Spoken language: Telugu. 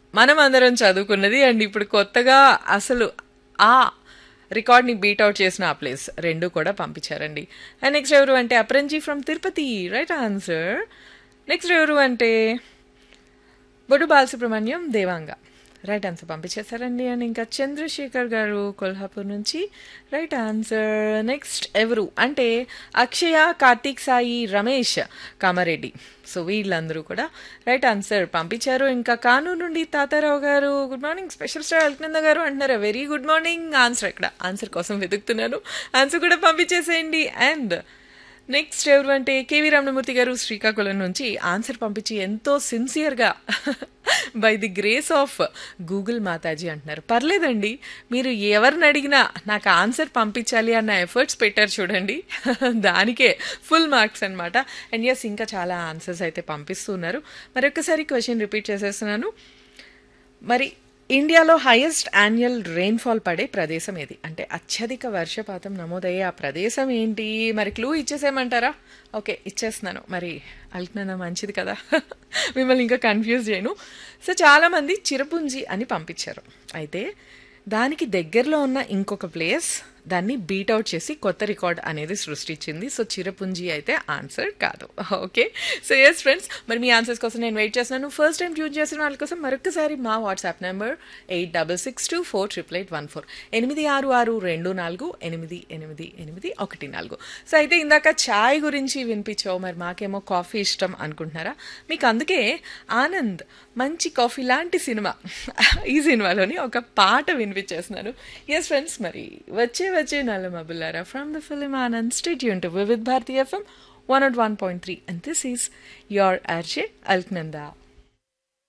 మనం అందరం చదువుకున్నది అండ్ ఇప్పుడు కొత్తగా అసలు ఆ రికార్డ్ని బీట్ అవుట్ చేసిన ఆ ప్లేస్ రెండు కూడా పంపించారండి అండ్ నెక్స్ట్ ఎవరు అంటే Aparanji from Tirupati right answer next ఎవరు అంటే బొడు బాలసుబ్రహ్మణ్యం దేవాంగ రైట్ ఆన్సర్ పంపించేశారండి అండ్ ఇంకా చంద్రశేఖర్ గారు కొల్హాపూర్ నుంచి రైట్ ఆన్సర్ నెక్స్ట్ ఎవరు అంటే అక్షయ కార్తీక్ సాయి రమేష్ కామారెడ్డి సో వీళ్ళందరూ కూడా రైట్ ఆన్సర్ పంపించారు ఇంకా కానూరు నుండి తాతారావు గారు good morning special star Alakananda గారు అంటున్నారు వెరీ గుడ్ మార్నింగ్ ఆన్సర్ ఎక్కడ ఆన్సర్ కోసం వెతుకుతున్నాను ఆన్సర్ కూడా పంపించేసేయండి అండ్ నెక్స్ట్ ఎవరు అంటే కేవీ రమణమూర్తి గారు శ్రీకాకుళం నుంచి ఆన్సర్ పంపించి ఎంతో సిన్సియర్గా by the grace of Google Mataji అంటున్నారు పర్లేదండి మీరు ఎవరిని అడిగినా నాకు ఆన్సర్ పంపించాలి అన్న ఎఫర్ట్స్ పెట్టారు చూడండి దానికే ఫుల్ మార్క్స్ అనమాట అండ్ ఎస్ ఇంకా చాలా ఆన్సర్స్ అయితే పంపిస్తున్నారు మరి ఒక్కసారి క్వశ్చన్ రిపీట్ చేసేస్తున్నాను మరి ఇండియాలో హైయెస్ట్ యాన్యువల్ రెయిన్ఫాల్ పడే ప్రదేశం ఏది అంటే అత్యధిక వర్షపాతం నమోదయ్యే ఆ ప్రదేశం ఏంటి మరి క్లూ ఇచ్చేసేయమంటారా ఓకే ఇచ్చేస్తున్నాను మరి అల్కనంద మంచిది కదా మిమ్మల్ని ఇంకా కన్ఫ్యూజ్ చేయను సో చాలామంది చిరపుంజి అని పంపించారు అయితే దానికి దగ్గరలో ఉన్న ఇంకొక ప్లేస్ దాన్ని బీట్ అవుట్ చేసి కొత్త రికార్డ్ అనేది సృష్టించింది సో చిరపుంజి అయితే ఆన్సర్ కాదు ఓకే సో ఎస్ ఫ్రెండ్స్ మరి మీ ఆన్సర్స్ కోసం నేను వెయిట్ చేస్తున్నాను ఫస్ట్ టైం ట్యూన్ చేసిన వాళ్ళ కోసం మరొకసారి మా WhatsApp number eight double six two four triple eight one four ఎనిమిది ఆరు ఆరు రెండు నాలుగు ఎనిమిది ఎనిమిది ఎనిమిది ఒకటి నాలుగు సో అయితే ఇందాక ఛాయ్ గురించి వినిపించావు మరి మాకేమో కాఫీ ఇష్టం అనుకుంటున్నారా మీకు అందుకే ఆనంద్ మంచి కాఫీ లాంటి సినిమా ఈ సినిమాలోని ఒక పాట వినిపించేస్తున్నాను ఎస్ ఫ్రెండ్స్ మరి వచ్చే వచ్చే నల్ల మబుల్లారా from the film Anand stay యూన్ to with Bharati FM one nought one point three and this is your RJ Alaknanda